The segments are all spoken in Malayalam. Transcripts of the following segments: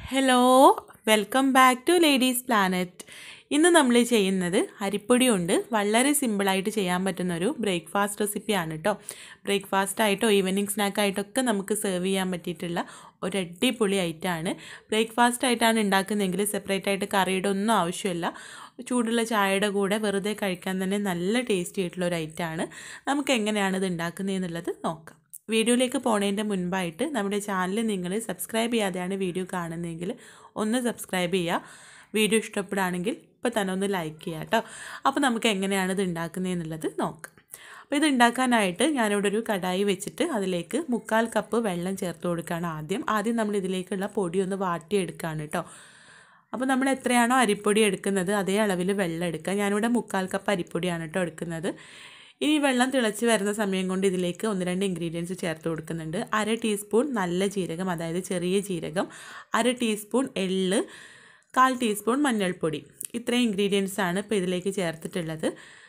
hello welcome back to ladies planet ഇന്ന് നമ്മൾ ചെയ്യുന്നത് അരിപ്പൊടി കൊണ്ട് വളരെ സിമ്പിളായിട്ട് ചെയ്യാൻ പറ്റുന്ന ഒരു ബ്രേക്ക്ഫാസ്റ്റ് റെസിപ്പിയാണ് കേട്ടോ ബ്രേക്ക്ഫാസ്റ്റ് ആയിട്ടോ ഈവനിങ് സ്നാക്കായിട്ടൊക്കെ നമുക്ക് സെർവ് ചെയ്യാൻ പറ്റിയിട്ടുള്ള ഒരു അടിപൊളി ഐറ്റമാണ് ബ്രേക്ക്ഫാസ്റ്റ് ആയിട്ടാണ് ഉണ്ടാക്കുന്നതെങ്കിൽ സെപ്പറേറ്റ് ആയിട്ട് കറിയുടെ ഒന്നും ആവശ്യമില്ല ചൂടുള്ള ചായയുടെ കൂടെ വെറുതെ കഴിക്കാൻ തന്നെ നല്ല ടേസ്റ്റി ആയിട്ടുള്ള ഒരു ഐറ്റമാണ് നമുക്ക് എങ്ങനെയാണ് ഇത് ഉണ്ടാക്കുന്നതെന്നുള്ളത് നോക്കാം വീഡിയോയിലേക്ക് പോണതിൻ്റെ മുൻപായിട്ട് നമ്മുടെ ചാനൽ നിങ്ങൾ സബ്സ്ക്രൈബ് ചെയ്യാതെയാണ് വീഡിയോ കാണുന്നതെങ്കിൽ ഒന്ന് സബ്സ്ക്രൈബ് ചെയ്യുക വീഡിയോ ഇഷ്ടപ്പെടുകയാണെങ്കിൽ ഇപ്പോൾ തന്നെ ഒന്ന് ലൈക്ക് ചെയ്യുക കേട്ടോ അപ്പോൾ നമുക്ക് എങ്ങനെയാണ് ഇത് ഉണ്ടാക്കുന്നതെന്നുള്ളത് നോക്കാം അപ്പോൾ ഇത് ഉണ്ടാക്കാനായിട്ട് ഞാനിവിടെ ഒരു കടായി വെച്ചിട്ട് അതിലേക്ക് മുക്കാൽ കപ്പ് വെള്ളം ചേർത്ത് കൊടുക്കുകയാണ് ആദ്യം ആദ്യം നമ്മൾ ഇതിലേക്കുള്ള പൊടി ഒന്ന് വാട്ടിയെടുക്കുകയാണ് കേട്ടോ അപ്പോൾ നമ്മൾ എത്രയാണോ അരിപ്പൊടി എടുക്കുന്നത് അതേ അളവിൽ വെള്ളം എടുക്കുക ഞാനിവിടെ മുക്കാൽ കപ്പ് അരിപ്പൊടിയാണ് കേട്ടോ എടുക്കുന്നത് ഇനി വെള്ളം തിളച്ച് വരുന്ന സമയം കൊണ്ട് ഇതിലേക്ക് ഒന്ന് രണ്ട് ഇൻഗ്രീഡിയൻസ് ചേർത്ത് കൊടുക്കുന്നുണ്ട് അര ടീസ്പൂൺ നല്ല ജീരകം അതായത് ചെറിയ ജീരകം അര ടീസ്പൂൺ എള്ള് കാൽ ടീസ്പൂൺ മഞ്ഞൾപ്പൊടി ഇത്രയും ഇൻഗ്രീഡിയൻസ് ആണ് ഇപ്പോൾ ഇതിലേക്ക് ചേർത്തിട്ടുള്ളത്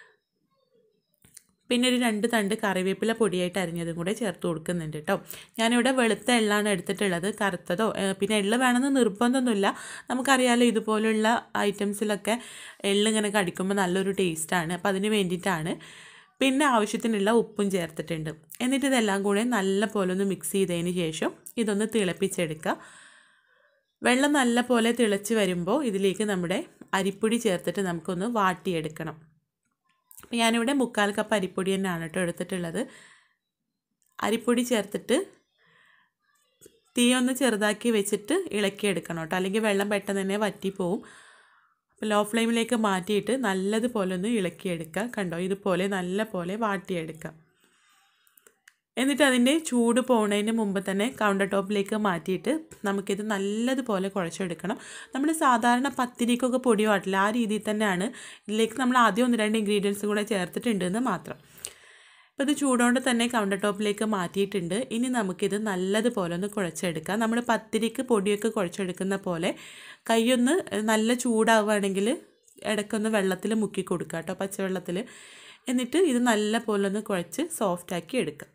പിന്നെ ഒരു രണ്ട് തണ്ട് കറിവേപ്പില പൊടിയായിട്ട് അരിഞ്ഞതും കൂടെ ചേർത്ത് കൊടുക്കുന്നുണ്ട് കേട്ടോ ഞാനിവിടെ വെളുത്ത എള്ളാണ് എടുത്തിട്ടുള്ളത് കറുത്തതോ പിന്നെ എള്ള് വേണമെന്ന് നിർബന്ധമൊന്നുമില്ല നമുക്കറിയാലോ ഇതുപോലുള്ള ഐറ്റംസിലൊക്കെ എള്ളിങ്ങനെ കടിക്കുമ്പോൾ നല്ലൊരു ടേസ്റ്റാണ് അപ്പോൾ അതിന് വേണ്ടിയിട്ടാണ് പിന്നെ ആവശ്യത്തിനുള്ള ഉപ്പും ചേർത്തിട്ടുണ്ട് എന്നിട്ട് ഇതെല്ലാം കൂടെ നല്ല പോലെ ഒന്ന് മിക്സ് ചെയ്തതിന് ശേഷം ഇതൊന്ന് തിളപ്പിച്ചെടുക്കുക വെള്ളം നല്ല പോലെ തിളച്ച് വരുമ്പോൾ ഇതിലേക്ക് നമ്മുടെ അരിപ്പൊടി ചേർത്തിട്ട് നമുക്കൊന്ന് വാട്ടിയെടുക്കണം അപ്പോൾ ഞാനിവിടെ മുക്കാൽ കപ്പ് അരിപ്പൊടി തന്നെയാണ് കേട്ടോ എടുത്തിട്ടുള്ളത് അരിപ്പൊടി ചേർത്തിട്ട് തീ ഒന്ന് ചെറുതാക്കി വെച്ചിട്ട് ഇളക്കിയെടുക്കണം കേട്ടോ അല്ലെങ്കിൽ വെള്ളം പെട്ടെന്ന് തന്നെ വറ്റിപ്പോവും അപ്പോൾ ലോ ഫ്ലെയിമിലേക്ക് മാറ്റിയിട്ട് നല്ലതുപോലെ ഒന്ന് ഇളക്കിയെടുക്കുക കണ്ടോ ഇതുപോലെ നല്ല പോലെ വാട്ടിയെടുക്കുക എന്നിട്ട് അതിൻ്റെ ചൂട് പോകുന്നതിന് മുമ്പ് തന്നെ കൗണ്ടർ ടോപ്പിലേക്ക് മാറ്റിയിട്ട് നമുക്കിത് നല്ലതുപോലെ കുഴച്ചെടുക്കണം നമ്മൾ സാധാരണ പത്തിരിക്കൊക്കെ പൊടി വാട്ടില്ല ആ രീതിയിൽ തന്നെയാണ് ഇതിലേക്ക് നമ്മൾ ആദ്യം ഒന്ന് രണ്ട് ഇൻഗ്രീഡിയൻസ് കൂടെ ചേർത്തിട്ടുണ്ടെന്ന് മാത്രം അപ്പോൾ ഇത് ചൂടോണ്ട് തന്നെ കൗണ്ടർ ടോപ്പിലേക്ക് മാറ്റിയിട്ടുണ്ട് ഇനി നമുക്കിത് നല്ലതുപോലെ ഒന്ന് കുഴച്ചെടുക്കാം നമ്മൾ പത്തിരിക്ക് പൊടിയൊക്കെ കുഴച്ചെടുക്കുന്ന പോലെ കൈയൊന്ന് നല്ല ചൂടാവുകയാണെങ്കിൽ ഇടയ്ക്കൊന്ന് വെള്ളത്തിൽ മുക്കി കൊടുക്കുക കേട്ടോ പച്ചവെള്ളത്തിൽ എന്നിട്ട് ഇത് നല്ല പോലെ ഒന്ന് കുഴച്ച് സോഫ്റ്റാക്കി എടുക്കുക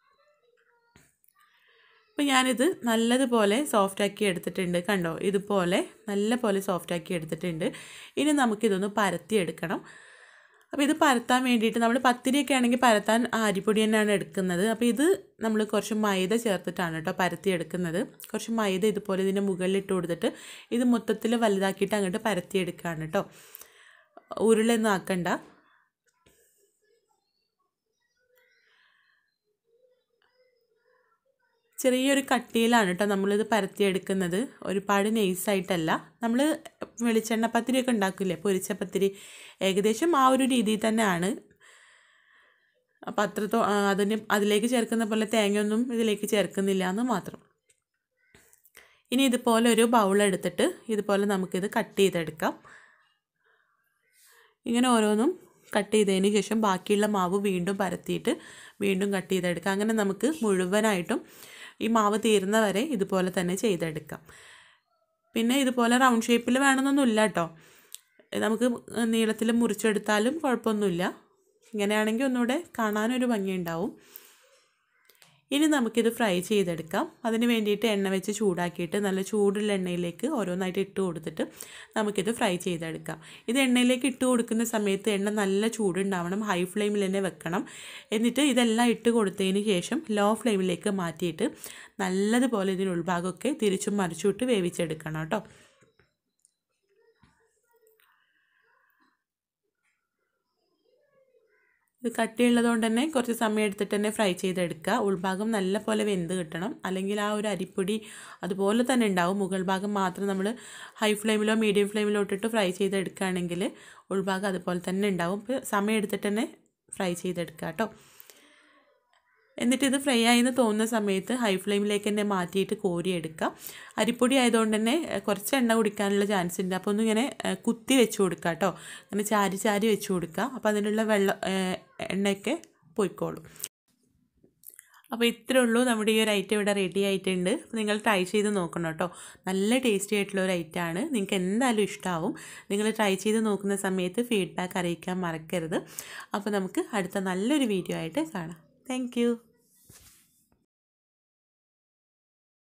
അപ്പോൾ ഞാനിത് നല്ലതുപോലെ സോഫ്റ്റാക്കി എടുത്തിട്ടുണ്ട് കണ്ടോ ഇതുപോലെ നല്ല പോലെ സോഫ്റ്റാക്കി എടുത്തിട്ടുണ്ട് ഇനി നമുക്കിതൊന്ന് പരത്തിയെടുക്കണം അപ്പോൾ ഇത് പരത്താൻ വേണ്ടിയിട്ട് നമ്മൾ പത്തിരിയൊക്കെ ആണെങ്കിൽ പരത്താൻ അരിപ്പൊടി തന്നെയാണ് എടുക്കുന്നത് അപ്പോൾ ഇത് നമ്മൾ കുറച്ച് മൈദ ചേർത്തിട്ടാണ് കേട്ടോ പരത്തി എടുക്കുന്നത് കുറച്ച് മൈദ ഇതുപോലെ ഇതിൻ്റെ മുകളിലിട്ട് കൊടുത്തിട്ട് ഇത് മൊത്തത്തിൽ വലുതാക്കിയിട്ട് അങ്ങോട്ട് പരത്തിയെടുക്കുകയാണ് കേട്ടോ ഉരുളൊന്നും ആക്കണ്ട ചെറിയൊരു കട്ടിയിലാണ് കേട്ടോ നമ്മളിത് പരത്തിയെടുക്കുന്നത് ഒരുപാട് നെയ്സായിട്ടല്ല നമ്മൾ വെളിച്ചെണ്ണ പത്തിരിയൊക്കെ ഉണ്ടാക്കില്ലേ പൊരിച്ച പത്തിരി ഏകദേശം ആ ഒരു രീതിയിൽ തന്നെയാണ് അപ്പം അത്രത്തോ അതിന് അതിലേക്ക് ചേർക്കുന്ന പോലെ തേങ്ങയൊന്നും ഇതിലേക്ക് ചേർക്കുന്നില്ല എന്ന് മാത്രം ഇനി ഇതുപോലെ ഒരു ബൗൾ എടുത്തിട്ട് ഇതുപോലെ നമുക്കിത് കട്ട് ചെയ്തെടുക്കാം ഇങ്ങനെ ഓരോന്നും കട്ട് ചെയ്തതിന് ശേഷം ബാക്കിയുള്ള മാവ് വീണ്ടും പരത്തിയിട്ട് വീണ്ടും കട്ട് ചെയ്തെടുക്കാം അങ്ങനെ നമുക്ക് മുഴുവനായിട്ടും ഈ മാവ് തീരുന്ന വരെ ഇതുപോലെ തന്നെ ചെയ്തെടുക്കാം പിന്നെ ഇതുപോലെ റൗണ്ട് ഷേപ്പിൽ വേണമെന്നൊന്നുമില്ല കേട്ടോ നമുക്ക് നീളത്തിൽ മുറിച്ചെടുത്താലും കുഴപ്പമൊന്നുമില്ല ഇങ്ങനെയാണെങ്കിൽ ഒന്നുകൂടെ കാണാനൊരു ഭംഗിയുണ്ടാവും ഇനി നമുക്കിത് ഫ്രൈ ചെയ്തെടുക്കാം അതിന് വേണ്ടിയിട്ട് എണ്ണ വെച്ച് ചൂടാക്കിയിട്ട് നല്ല ചൂടുള്ള എണ്ണയിലേക്ക് ഓരോന്നായിട്ട് ഇട്ട് കൊടുത്തിട്ട് നമുക്കിത് ഫ്രൈ ചെയ്തെടുക്കാം ഇത് എണ്ണയിലേക്ക് ഇട്ട് കൊടുക്കുന്ന സമയത്ത് എണ്ണ നല്ല ചൂടുണ്ടാവണം ഹൈ ഫ്ലെയിമിൽ തന്നെ വെക്കണം എന്നിട്ട് ഇതെല്ലാം ഇട്ട് കൊടുത്തതിന് ശേഷം ലോ ഫ്ലെയിമിലേക്ക് മാറ്റിയിട്ട് നല്ലതുപോലെ ഇതിന് ഉൾഭാഗമൊക്കെ തിരിച്ചും മറിച്ചും ഇട്ട് വേവിച്ചെടുക്കണം കേട്ടോ ഇത് കട്ടിയുള്ളത് കൊണ്ട് തന്നെ കുറച്ച് സമയം എടുത്തിട്ട് തന്നെ ഫ്രൈ ചെയ്തെടുക്കുക ഉൾഭാഗം നല്ല പോലെ വെന്ത് കിട്ടണം അല്ലെങ്കിൽ ആ ഒരു അരിപ്പൊടി അതുപോലെ തന്നെ ഉണ്ടാവും മുകൾ ഭാഗം മാത്രം നമ്മൾ ഹൈ ഫ്ലെയിമിലോ മീഡിയം ഫ്ലെയിമിലോ ഇട്ടിട്ട് ഫ്രൈ ചെയ്തെടുക്കുകയാണെങ്കിൽ ഉൾഭാഗം അതുപോലെ തന്നെ ഉണ്ടാവും ഇപ്പോൾ സമയം എടുത്തിട്ട് തന്നെ ഫ്രൈ ചെയ്തെടുക്കുക കേട്ടോ എന്നിട്ട് ഇത് ഫ്രൈ ആയി എന്ന് തോന്നുന്ന സമയത്ത് ഹൈ ഫ്ലെയിമിലേക്ക് തന്നെ മാറ്റിയിട്ട് കോരിയെടുക്കുക അരിപ്പൊടി ആയതുകൊണ്ട് തന്നെ കുറച്ച് എണ്ണ കുടിക്കാനുള്ള ചാൻസ് ഉണ്ട് അപ്പോൾ ഒന്നിങ്ങനെ കുത്തി വെച്ച് കൊടുക്കുക കേട്ടോ അങ്ങനെ ചാരി ചാരി വെച്ച് കൊടുക്കുക അപ്പോൾ അതിനുള്ള വെള്ളം എണ്ണയൊക്കെ പോയിക്കോളും അപ്പോൾ ഇത്രേ ഉള്ളൂ നമ്മുടെ ഈ ഒരു ഐറ്റം ഇവിടെ റെഡി ആയിട്ടുണ്ട് നിങ്ങൾ ട്രൈ ചെയ്ത് നോക്കണം കേട്ടോ നല്ല ടേസ്റ്റി ആയിട്ടുള്ള ഒരു ഐറ്റമാണ് നിങ്ങൾക്ക് എന്തായാലും ഇഷ്ടമാവും നിങ്ങൾ ട്രൈ ചെയ്ത് നോക്കുന്ന സമയത്ത് ഫീഡ്ബാക്ക് അറിയിക്കാൻ മറക്കരുത് അപ്പോൾ നമുക്ക് അടുത്ത നല്ലൊരു വീഡിയോ ആയിട്ട് കാണാം താങ്ക്